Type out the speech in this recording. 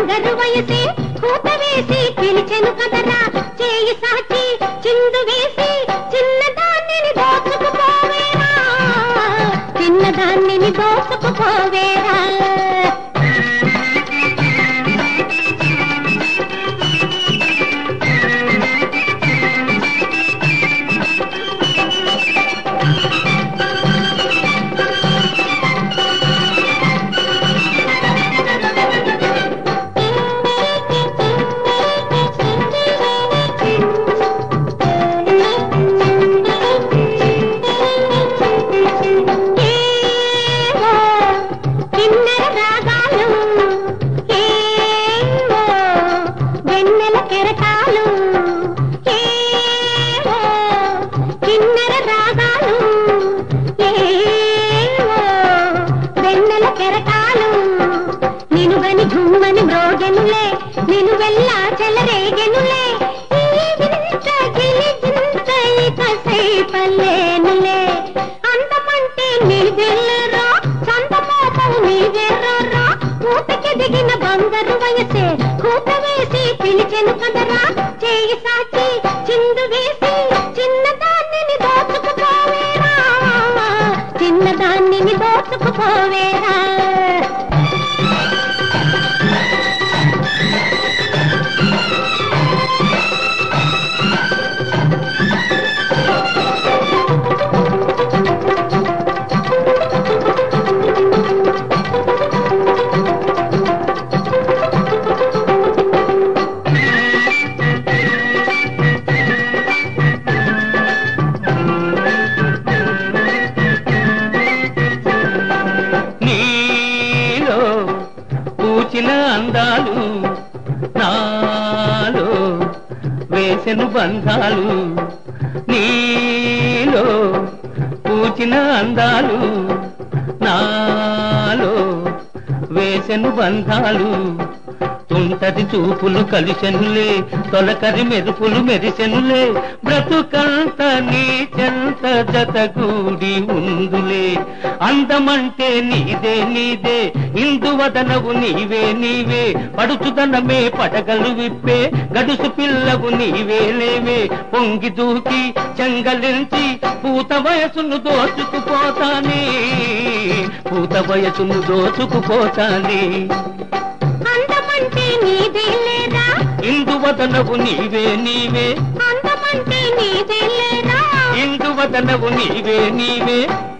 బంగారు వయసే కూత వేసి పిలిచెను కదరా చేయి సాచి చిందు వేసి చిన్నదాన్ని దోచుకుపోవేరా చిన్నదాన్ని దోచుకుపోవేరా ఏవో కిన్నెర రాగాలు ఏవో వెన్నెల కెరటాలు ఏవో కిన్నెర రాగాలు ఏవో వెన్నెల కెరటాలు నినుగని ఝుమ్మని మ్రోగెనులే నిను వెళ్ళా చెలరేగెనులే ఈ వింత గిలిగింత ఇక సైపలేనులే అందమంటే నీదెల్లరా చందమోపం నీదెర్రరా కూతకి దిగిన బంగారు వయసే కూత వేసి పిలిచెను కదరా చేయి సాచి చిందు వేసి చిన్నదాన్ని దోచుకుపోవేరా చిన్నదాన్ని దోచుకుపోవేరా నీలో పూచిన అందాలు నాలో వేసెను బంధాలు నీలో పూచిన అందాలు నాలో వేసెను బంధాలు తుంటది చూపులు కలిసెనులే తొలకరి మెరుపులు మెరిసెనులే బ్రతుకంత నీ చెంత జతగూడి ఉందులే అందమంటే నీదే నీదే ఇందువదనవు నీవే నీవే పడుచుదనమే పడగలు విప్పే గడుసు పిల్లవు నీవే లేవే పొంగి దూకి చెంగలించి పూత వయసును దోచుకుపోతానే పూత వయసును దోచుకుపోతానే అందమంటే నీదే లేదా ఇందువదనవు నీవే నీవే అందమంటే నీదే లేదా ఇందువదనవు నీవే నీవే